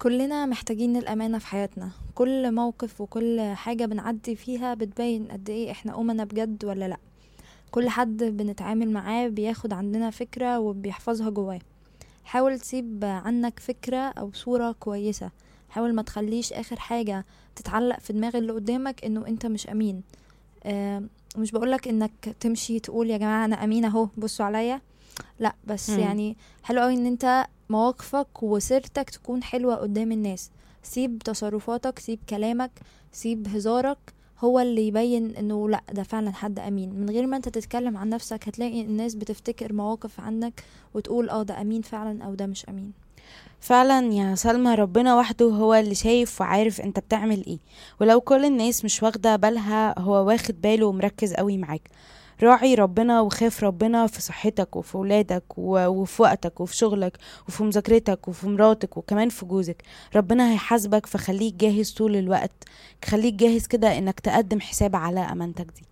كلنا محتاجين الأمانة في حياتنا كل موقف وكل حاجة بنعدي فيها بتبين قد ايه احنا أمنا بجد ولا لأ كل حد بنتعامل معاه بياخد عندنا فكرة وبيحفظها جواه حاول تسيب عنك فكرة أو صورة كويسة حاول ما تخليش آخر حاجة تتعلق في دماغ اللي قدامك انه انت مش أمين آه مش بقولك انك تمشي تقول يا جماعة انا أمين اهو بصوا عليا لا بس مم. يعني حلو قوي ان انت مواقفك وسيرتك تكون حلوة قدام الناس سيب تصرفاتك سيب كلامك سيب هزارك هو اللي يبين انه لا ده فعلا حد امين من غير ما انت تتكلم عن نفسك هتلاقي الناس بتفتكر مواقف عنك وتقول اه ده امين فعلا او ده مش امين فعلا يا سلمى ربنا وحده هو اللي شايف وعارف انت بتعمل ايه ولو كل الناس مش واخدة بالها هو واخد باله ومركز قوي معاك راعي ربنا وخاف ربنا في صحتك وفي ولادك و- وفي وقتك وفي شغلك وفي مذاكرتك وفي مراتك وكمان في جوزك ربنا هيحاسبك فخليك جاهز طول الوقت خليك جاهز كده انك تقدم حساب على امانتك دي